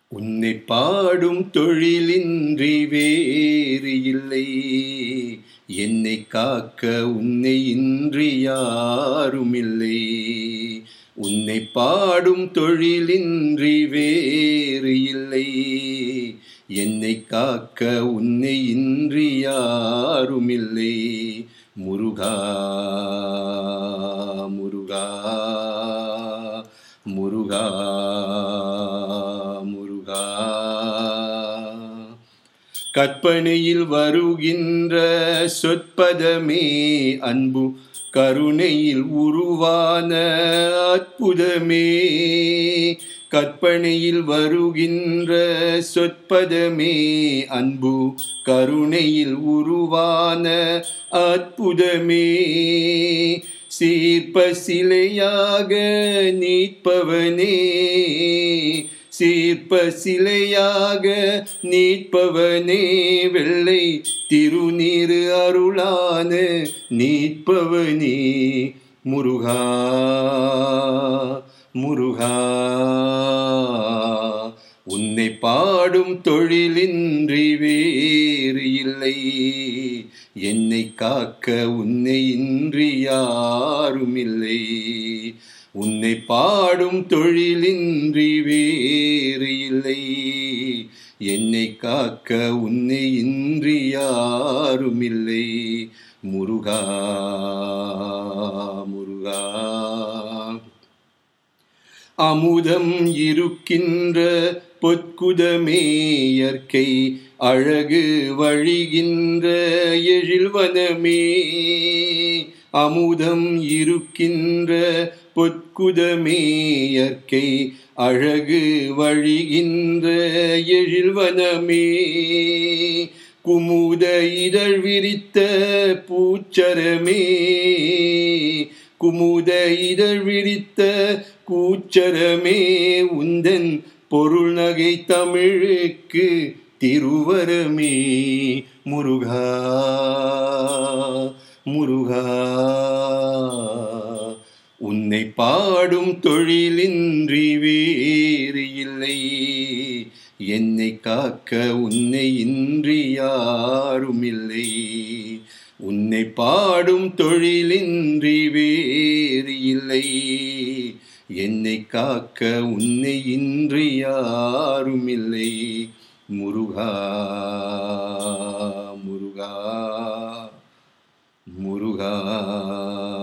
உன்னை பாடும் தொழிலின்றி வேறு இல்லை என்னை காக்க உன்னை இன்றி யாருமில்லை உன்னை பாடும் தொழிலின்றி வேறு இல்லை என்னை காக்க உன்னை இன்றி யாருமில்லை முருகா முருகா முருகா முருகா கற்பனையில் வருகின்ற சொற்பதமே அன்பு கருணையில் உருவான அற்புதமே கற்பனையில் வருகின்ற சொற்பதமே அன்பு கருணையில் உருவான அற்புதமே சீர்ப்ப சிலையாக நீட்பவனே சீர்ப்ப சிலையாக நீட்பவனே வெள்ளை திருநீரு அருளான நீட்பவனே முருகா முருகா உன்னை பாடும் தொழிலின்றி வேறு இல்லை என்னை காக்க உன்னை இன்றி யாருமில்லை உன்னை பாடும் தொழிலின்றி வேறு இல்லை என்னை காக்க உன்னை இன்றி யாருமில்லை முருகா முருகா அமுதம் இருக்கின்ற பொற்குதமே இயற்கை அழகு வழிகின்ற எழில்வனமே அமுதம் இருக்கின்ற பொற்குதமே இயற்கை அழகு வழிகின்ற எழில்வனமே குமுத இதழ் விரித்த பூச்சரமே குமுத இதழ் விரித்த கூச்சரமே உந்தன் பொருள் நகை தமிழுக்கு திருவரமே முருகா முருகா உன்னை பாடும் தொழிலின்றி வேறு இல்லை என்னை காக்க உன்னை இன்றி யாருமில்லை உன்னை பாடும் தொழிலின்றி வேறு இல்லை என்னை காக்க உன்னை இன்றி யாருமில்லை முருகா முருகா முருகா